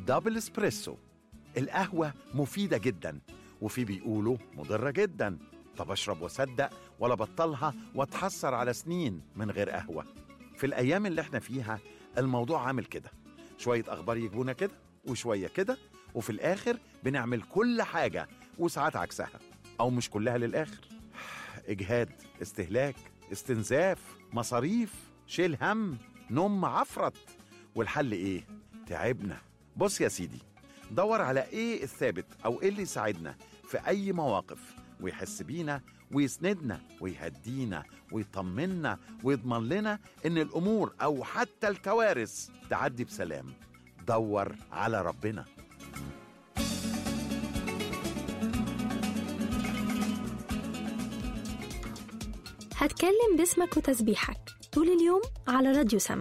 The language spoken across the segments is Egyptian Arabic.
دبل اسبريسو القهوة مفيدة جدا وفي بيقولوا مضرة جدا طب اشرب واصدق ولا بطلها واتحسر على سنين من غير قهوة في الأيام اللي احنا فيها الموضوع عامل كده شوية أخبار يجيبونا كده وشوية كده وفي الآخر بنعمل كل حاجة وساعات عكسها أو مش كلها للآخر إجهاد استهلاك استنزاف مصاريف شيل هم نوم عفرت والحل إيه؟ تعبنا بص يا سيدي دور على إيه الثابت أو إيه اللي يساعدنا في أي مواقف ويحس بينا ويسندنا ويهدينا ويطمنا ويضمن لنا إن الأمور أو حتى الكوارث تعدي بسلام دور على ربنا هتكلم باسمك وتسبيحك طول اليوم على راديو سما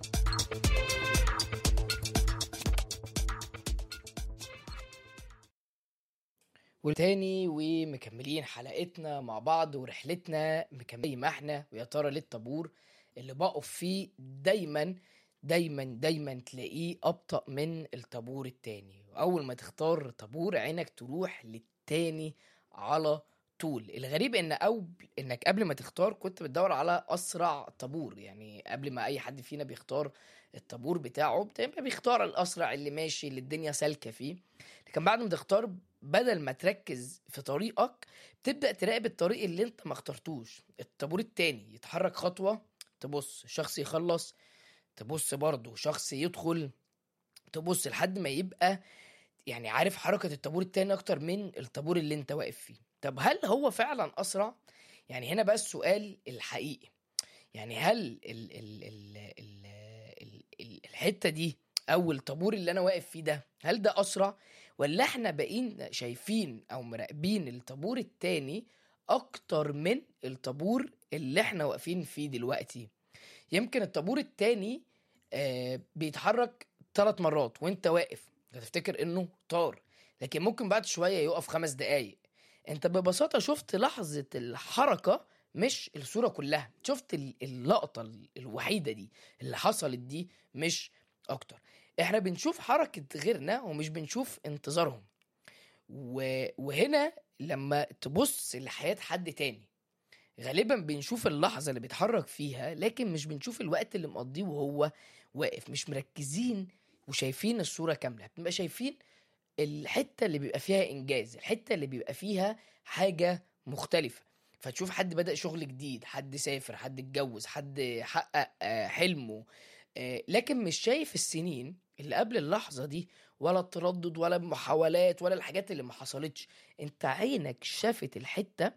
وتاني ومكملين حلقتنا مع بعض ورحلتنا مكملين ما احنا ويا ترى ليه الطابور اللي بقف فيه دايما دايما دايما تلاقيه ابطأ من الطابور التاني واول ما تختار طابور عينك تروح للتاني على طول الغريب ان او انك قبل ما تختار كنت بتدور على اسرع طابور يعني قبل ما اي حد فينا بيختار الطابور بتاعه بتبقى بيختار الاسرع اللي ماشي اللي الدنيا سالكه فيه لكن بعد ما تختار بدل ما تركز في طريقك تبدا تراقب الطريق اللي انت ما اخترتوش الطابور التاني يتحرك خطوه تبص شخص يخلص تبص برضه شخص يدخل تبص لحد ما يبقى يعني عارف حركة الطابور التاني أكتر من الطابور اللي أنت واقف فيه طب هل هو فعلا أسرع؟ يعني هنا بقى السؤال الحقيقي يعني هل ال ال ال ال ال ال الحتة دي أو الطابور اللي أنا واقف فيه ده هل ده أسرع؟ ولا احنا باقيين شايفين أو مراقبين الطابور التاني أكتر من الطابور اللي احنا واقفين فيه دلوقتي يمكن الطابور التاني آه بيتحرك ثلاث مرات وانت واقف هتفتكر انه طار لكن ممكن بعد شويه يقف خمس دقايق انت ببساطه شفت لحظه الحركه مش الصوره كلها شفت ال- اللقطه ال- الوحيده دي اللي حصلت دي مش اكتر احنا بنشوف حركه غيرنا ومش بنشوف انتظارهم و... وهنا لما تبص لحياه حد تاني غالبا بنشوف اللحظه اللي بيتحرك فيها لكن مش بنشوف الوقت اللي مقضيه وهو واقف مش مركزين وشايفين الصوره كامله بنبقى شايفين الحته اللي بيبقى فيها انجاز الحته اللي بيبقى فيها حاجه مختلفه فتشوف حد بدأ شغل جديد حد سافر حد اتجوز حد حقق آه، حلمه آه، لكن مش شايف السنين اللي قبل اللحظة دي ولا التردد ولا المحاولات ولا الحاجات اللي ما حصلتش انت عينك شافت الحتة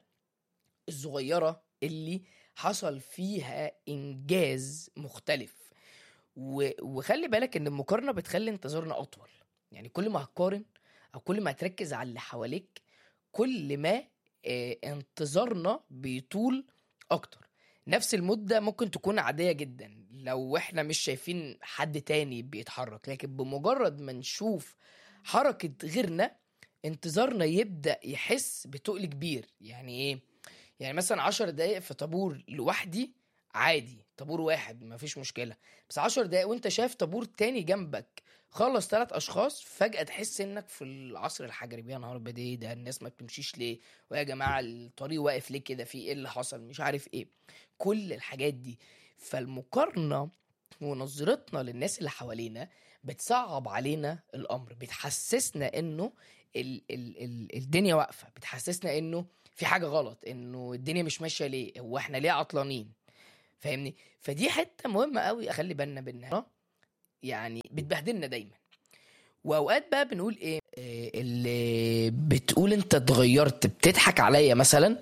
الصغيرة اللي حصل فيها إنجاز مختلف و... وخلي بالك إن المقارنة بتخلي انتظارنا أطول يعني كل ما هتقارن أو كل ما هتركز على اللي حواليك كل ما آه، انتظارنا بيطول أكتر نفس المدة ممكن تكون عادية جدا لو احنا مش شايفين حد تاني بيتحرك لكن بمجرد ما نشوف حركة غيرنا انتظارنا يبدأ يحس بتقل كبير يعني ايه يعني مثلا عشر دقايق في طابور لوحدي عادي طابور واحد مفيش مشكلة بس عشر دقايق وانت شايف طابور تاني جنبك خلص ثلاث اشخاص فجأة تحس انك في العصر الحجري يا نهار ابيض ايه ده الناس ما بتمشيش ليه ويا جماعة الطريق واقف ليه كده في ايه اللي حصل مش عارف ايه كل الحاجات دي فالمقارنة ونظرتنا للناس اللي حوالينا بتصعب علينا الامر بتحسسنا انه ال ال ال الدنيا واقفه بتحسسنا انه في حاجه غلط انه الدنيا مش ماشيه ليه هو احنا ليه عطلانين فاهمني فدي حته مهمه قوي اخلي بالنا منها يعني بتبهدلنا دايما واوقات بقى بنقول ايه إيه اللي بتقول انت اتغيرت بتضحك عليا مثلا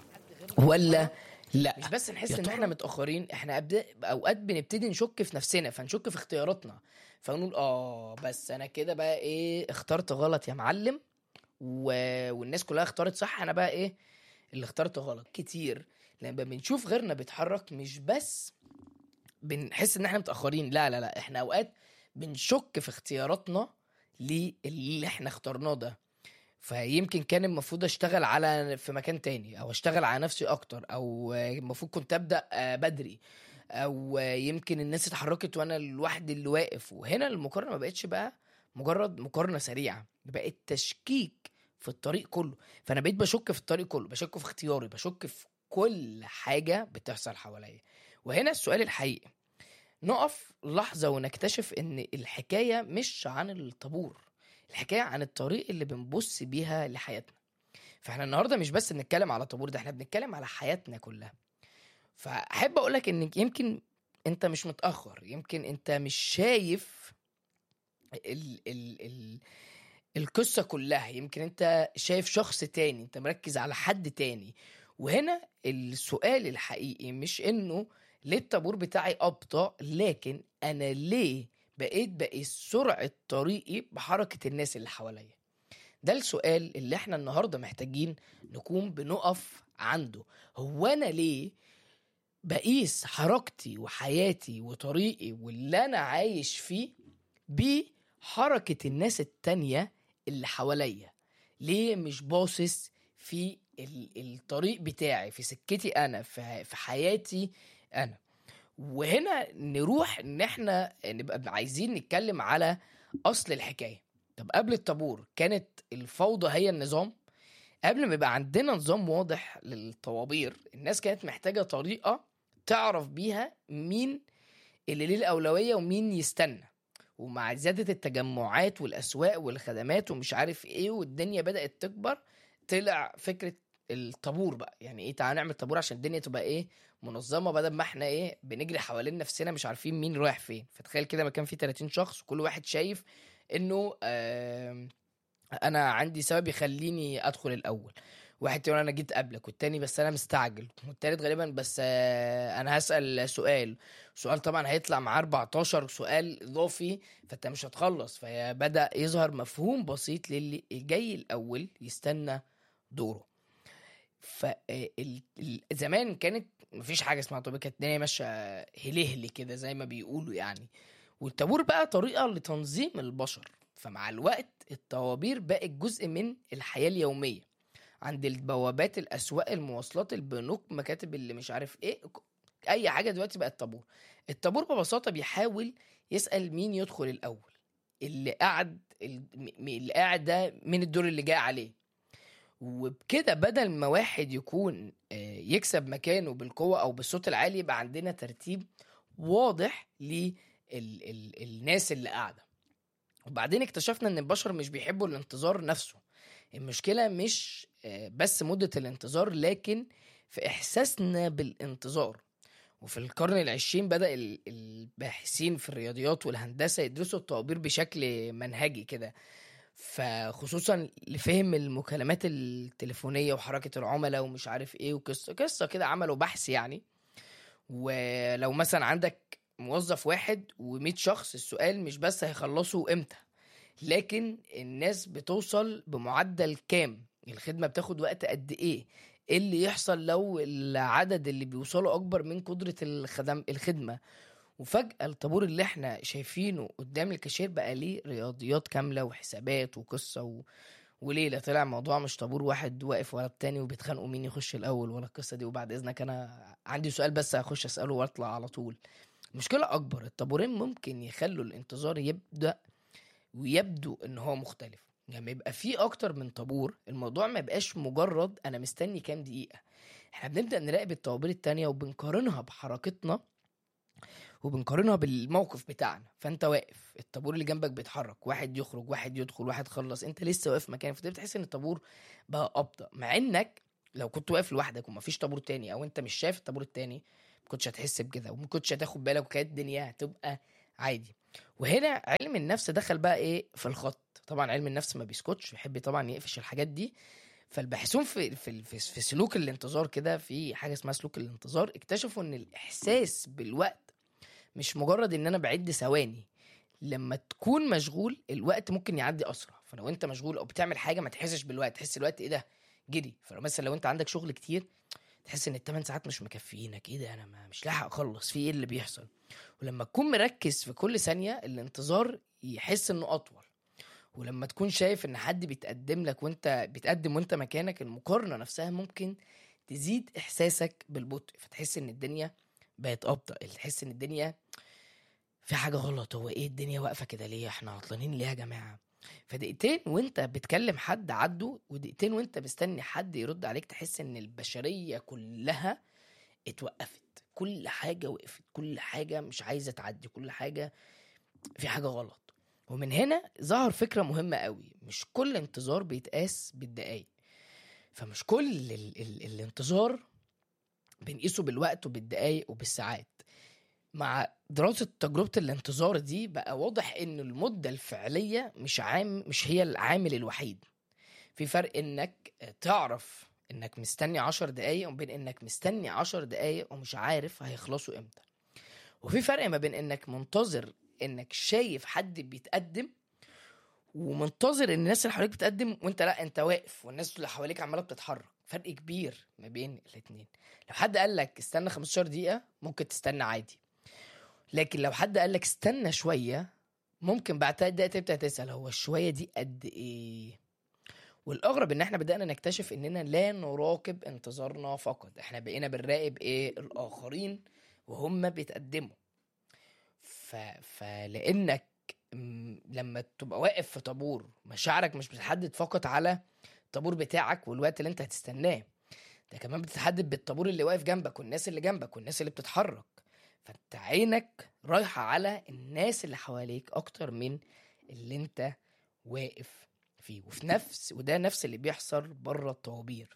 ولا لا مش بس نحس ان احنا متاخرين احنا أبدا اوقات بنبتدي نشك في نفسنا فنشك في اختياراتنا فنقول اه بس انا كده بقى ايه اخترت غلط يا معلم و... والناس كلها اختارت صح انا بقى ايه اللي اخترته غلط كتير لما بنشوف غيرنا بيتحرك مش بس بنحس ان احنا متاخرين لا لا لا احنا اوقات بنشك في اختياراتنا للي احنا اخترناه ده فيمكن كان المفروض اشتغل على في مكان تاني او اشتغل على نفسي اكتر او المفروض كنت ابدا آه، بدري او يمكن الناس اتحركت وانا لوحدي اللي واقف وهنا المقارنه ما بقتش بقى مجرد مقارنه سريعه بقت تشكيك في الطريق كله فانا بقيت بشك في الطريق كله بشك في اختياري بشك في كل حاجه بتحصل حواليا وهنا السؤال الحقيقي نقف لحظه ونكتشف ان الحكايه مش عن الطابور الحكايه عن الطريق اللي بنبص بيها لحياتنا فاحنا النهارده مش بس بنتكلم على طابور ده احنا بنتكلم على حياتنا كلها فاحب اقولك ان يمكن انت مش متاخر يمكن انت مش شايف ال ال ال القصة كلها يمكن انت شايف شخص تاني انت مركز على حد تاني وهنا السؤال الحقيقي مش انه ليه الطابور بتاعي ابطأ لكن انا ليه بقيت بقيس سرعة طريقي بحركة الناس اللي حواليا ده السؤال اللي احنا النهاردة محتاجين نكون بنقف عنده هو انا ليه بقيس حركتي وحياتي وطريقي واللي انا عايش فيه بحركة الناس التانية اللي حواليا ليه مش باصص في ال- الطريق بتاعي في سكتي انا في في حياتي انا وهنا نروح ان احنا نبقى عايزين نتكلم على اصل الحكايه طب قبل الطابور كانت الفوضى هي النظام قبل ما يبقى عندنا نظام واضح للطوابير الناس كانت محتاجه طريقه تعرف بيها مين اللي ليه الاولويه ومين يستنى ومع زيادة التجمعات والأسواق والخدمات ومش عارف ايه والدنيا بدأت تكبر طلع فكرة الطابور بقى يعني ايه تعالى نعمل طابور عشان الدنيا تبقى ايه منظمة بدل ما احنا ايه بنجري حوالين نفسنا مش عارفين مين رايح فين فتخيل كده مكان فيه 30 شخص وكل واحد شايف انه آه انا عندي سبب يخليني ادخل الاول واحد يقول انا جيت قبلك والتاني بس انا مستعجل والتالت غالبا بس آه انا هسأل سؤال سؤال طبعا هيطلع معاه 14 سؤال اضافي فانت مش هتخلص فبدا يظهر مفهوم بسيط للي جاي الاول يستنى دوره فزمان كانت مفيش حاجه اسمها طابور كانت الدنيا ماشيه هلهلي كده زي ما بيقولوا يعني والطابور بقى طريقه لتنظيم البشر فمع الوقت الطوابير بقت جزء من الحياه اليوميه عند البوابات الاسواق المواصلات البنوك مكاتب اللي مش عارف ايه اي حاجه دلوقتي بقت طابور الطابور ببساطه بيحاول يسال مين يدخل الاول اللي قاعد اللي قاعد ده من الدور اللي جاي عليه وبكده بدل ما واحد يكون آه، يكسب مكانه بالقوه او بالصوت العالي يبقى عندنا ترتيب واضح للناس اللي قاعده وبعدين اكتشفنا ان البشر مش بيحبوا الانتظار نفسه المشكله مش آه، بس مده الانتظار لكن في احساسنا بالانتظار وفي القرن العشرين بدأ ال- الباحثين في الرياضيات والهندسة يدرسوا الطوابير بشكل منهجي كده فخصوصا لفهم المكالمات التليفونية وحركة العملاء ومش عارف ايه وقصة قصة كده عملوا بحث يعني ولو مثلا عندك موظف واحد ومية شخص السؤال مش بس هيخلصوا امتى لكن الناس بتوصل بمعدل كام الخدمة بتاخد وقت قد ايه ايه اللي يحصل لو العدد اللي بيوصلوا اكبر من قدرة الخدم الخدمة وفجأة الطابور اللي احنا شايفينه قدام الكاشير بقى ليه رياضيات كاملة وحسابات وقصة و... وليلة طلع الموضوع مش طابور واحد واقف ورا التاني وبيتخانقوا مين يخش الأول ولا القصة دي وبعد إذنك أنا عندي سؤال بس هخش أسأله وأطلع على طول المشكلة أكبر الطابورين ممكن يخلوا الانتظار يبدأ ويبدو إن هو مختلف لما يبقى في أكتر من طابور الموضوع ما يبقاش مجرد أنا مستني كام دقيقة احنا بنبدأ نراقب الطوابير التانية وبنقارنها بحركتنا وبنقارنها بالموقف بتاعنا فانت واقف الطابور اللي جنبك بيتحرك واحد يخرج واحد يدخل واحد خلص انت لسه واقف مكانك فتبدا تحس ان الطابور بقى ابطا مع انك لو كنت واقف لوحدك ومفيش طابور تاني او انت مش شايف الطابور التاني ما كنتش هتحس بكده وما كنتش هتاخد بالك وكانت الدنيا هتبقى عادي وهنا علم النفس دخل بقى ايه في الخط طبعا علم النفس ما بيسكتش يحب طبعا يقفش الحاجات دي فالباحثون في في في, في سلوك الانتظار كده في حاجه اسمها سلوك الانتظار اكتشفوا ان الاحساس بالوقت مش مجرد ان انا بعد ثواني لما تكون مشغول الوقت ممكن يعدي اسرع فلو انت مشغول او بتعمل حاجه ما تحسش بالوقت تحس الوقت ايه ده جري فلو مثلا لو انت عندك شغل كتير تحس ان الثمان ساعات مش مكفيينك ايه ده انا ما مش لاحق اخلص في ايه اللي بيحصل ولما تكون مركز في كل ثانيه الانتظار يحس انه اطول ولما تكون شايف ان حد بيتقدم لك وانت بتقدم وانت مكانك المقارنه نفسها ممكن تزيد احساسك بالبطء فتحس ان الدنيا بقت ابطا تحس ان الدنيا في حاجه غلط هو ايه الدنيا واقفه كده ليه احنا عطلانين ليه يا جماعه فدقيقتين وانت بتكلم حد عدوا ودقيقتين وانت مستني حد يرد عليك تحس ان البشريه كلها اتوقفت كل حاجه وقفت كل حاجه مش عايزه تعدي كل حاجه في حاجه غلط ومن هنا ظهر فكره مهمه قوي مش كل انتظار بيتقاس بالدقايق فمش كل ال ال الانتظار بنقيسه بالوقت وبالدقايق وبالساعات مع دراسة تجربة الانتظار دي بقى واضح ان المدة الفعلية مش عام مش هي العامل الوحيد في فرق انك تعرف انك مستني عشر دقايق وبين انك مستني عشر دقايق ومش عارف هيخلصوا امتى وفي فرق ما بين انك منتظر انك شايف حد بيتقدم ومنتظر ان الناس اللي حواليك بتقدم وانت لا انت واقف والناس اللي حواليك عماله بتتحرك فرق كبير ما بين الاتنين لو حد قال لك استنى 15 دقيقة ممكن تستنى عادي لكن لو حد قال لك استنى شوية ممكن بعد تلات دقايق تبدأ تسأل هو الشوية دي قد ايه والأغرب إن احنا بدأنا نكتشف إننا لا نراقب انتظارنا فقط احنا بقينا بنراقب ايه الآخرين وهم بيتقدموا ف... فلأنك م- لما تبقى واقف في طابور مشاعرك مش بتتحدد فقط على الطابور بتاعك والوقت اللي انت هتستناه ده كمان بتتحدد بالطابور اللي واقف جنبك والناس اللي جنبك والناس اللي بتتحرك فانت عينك رايحة على الناس اللي حواليك اكتر من اللي انت واقف فيه وفي نفس وده نفس اللي بيحصل بره الطوابير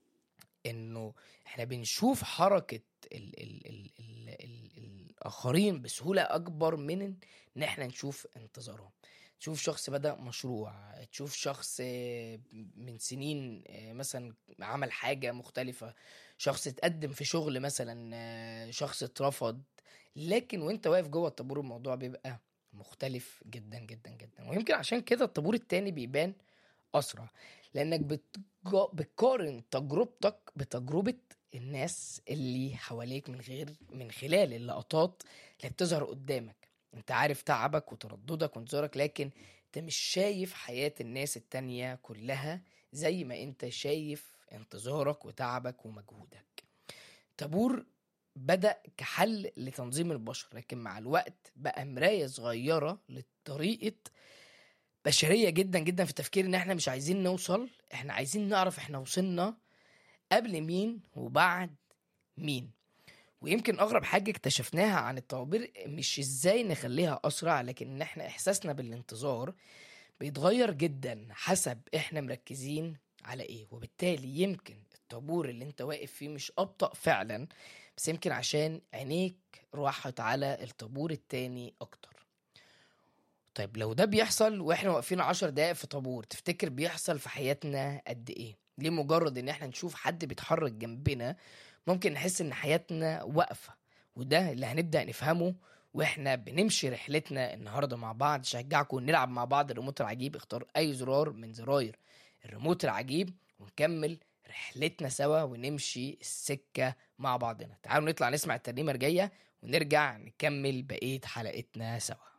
انه احنا بنشوف حركة ال ال ال ال ال الاخرين بسهولة اكبر من ان احنا نشوف انتظارهم تشوف شخص بدأ مشروع تشوف شخص آه، من سنين آه، مثلا عمل حاجة مختلفة شخص اتقدم في شغل مثلا آه، شخص اترفض لكن وانت واقف جوه الطابور الموضوع بيبقى مختلف جدا جدا جدا ويمكن عشان كده الطابور التاني بيبان اسرع لانك بتجا- بتقارن تجربتك بتجربة الناس اللي حواليك من غير من خلال اللقطات اللي بتظهر قدامك انت عارف تعبك وترددك وانتظارك لكن انت مش شايف حياة الناس التانية كلها زي ما انت شايف انتظارك وتعبك ومجهودك طابور بدأ كحل لتنظيم البشر لكن مع الوقت بقى مراية صغيرة لطريقة بشرية جدا جدا في التفكير ان احنا مش عايزين نوصل احنا عايزين نعرف احنا وصلنا قبل مين وبعد مين ويمكن اغرب حاجه اكتشفناها عن الطوابير مش ازاي نخليها اسرع لكن ان احنا احساسنا بالانتظار بيتغير جدا حسب احنا مركزين على ايه وبالتالي يمكن الطابور اللي انت واقف فيه مش ابطأ فعلا بس يمكن عشان عينيك راحت على الطابور التاني اكتر طيب لو ده بيحصل واحنا واقفين عشر دقايق في طابور تفتكر بيحصل في حياتنا قد ايه ليه مجرد ان احنا نشوف حد بيتحرك جنبنا ممكن نحس ان حياتنا واقفه وده اللي هنبدا نفهمه واحنا بنمشي رحلتنا النهارده مع بعض شجعكم نلعب مع بعض الريموت العجيب اختار اي زرار من زراير الريموت العجيب ونكمل رحلتنا سوا ونمشي السكه مع بعضنا تعالوا نطلع نسمع الترنيمه الجايه ونرجع نكمل بقيه حلقتنا سوا